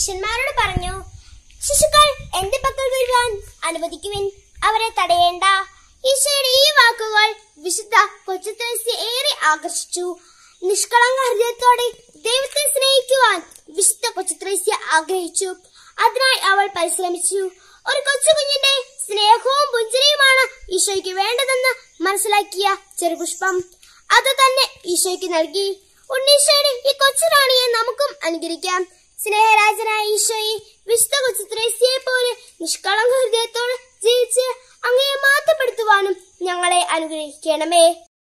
ശിഷ്യന്മാരോട് പറഞ്ഞു ശിശുക്കൾ എന്റെ പക്കൽ വരുവാൻ അനുവദിക്കുവിൻ അവരെ തടയേണ്ട ഈശോയുടെ ഈ വാക്കുകൾ വിശുദ്ധ കൊച്ചുത്രേസ്യെ ഏറെ ആകർഷിച്ചു നിഷ്കളങ്ക ഹൃദയത്തോടെ ദൈവത്തെ സ്നേഹിക്കുവാൻ വിശുദ്ധ കൊച്ചുത്രേസ്യ ആഗ്രഹിച്ചു അതിനായി അവൾ പരിശ്രമിച്ചു ഒരു കൊച്ചുകുഞ്ഞിന്റെ സ്നേഹവും പുഞ്ചിരിയുമാണ് ഈശോയ്ക്ക് വേണ്ടതെന്ന് മനസ്സിലാക്കിയ ചെറുപുഷ്പം അത് തന്നെ ഈശോയ്ക്ക് നൽകി ഉണ്ണീശോയുടെ ഈ കൊച്ചുറാണിയെ നമുക്കും അനുകരിക്കാം സ്നേഹരാജനായ ഈശോയെ വിശുദ്ധ കൊച്ചു ത്രേസ്യയെ പോലെ നിഷ്കളങ്ക ഹൃദയത്തോടെ ജീവിച്ച് അങ്ങയെ മാറ്റപ്പെടുത്തുവാനും ഞങ്ങളെ അനുഗ്രഹിക്കണമേ